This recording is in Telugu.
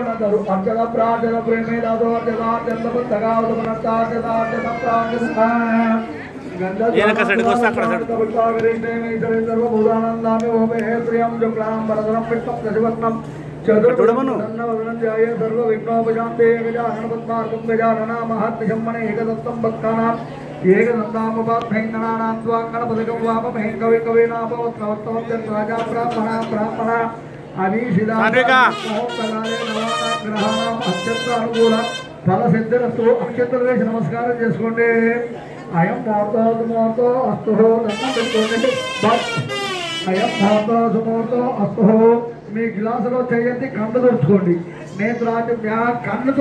ఉన్నతారు అర్చన ప్రార్థన ప్రేమేదాదో అర్చన అర్చన పుస్తగా ఉదమనత అర్చన అర్చన ప్రార్థన వెనక సైడ్కి వస్తే అక్కడ సైడ్. సర్వభూతానందామి ఓమే ప్రియం శుక్లాం వరదనం విష్ణం ప్రతిపత్నం చూడమను. చతుర్వదనం జాయ సర్వ విఘ్నోపశాంతే గజానన పద్మార్గం గజానన మహాత్మ్యమ్మనే ఏకదత్తం భక్తానాం ఏకదంతాముపాధ్యైందనానాం త్వాంగణపదకం వామహే కవి కవీనాపవత్నవత్తమత్యం రాజా బ్రాహ్మణ బ్రాహ్మణ అవీషిదా సాత్విక. మహోత్తరాలే నవానాగ్రహాణం అత్యంత అనుకూల ఫల సిద్ధిరస్తు అక్షంతలు వేసి నమస్కారం చేసుకోండి అయం ముహూర్తో సుముహూర్తో అస్తు దండం పెట్టుకోండి బస్ అయం ముహూర్తో సుముహూర్తో అస్తు మీ గ్లాసులో చేయండి కన్ను తుడుచుకోండి నేత్రాజ కన్ను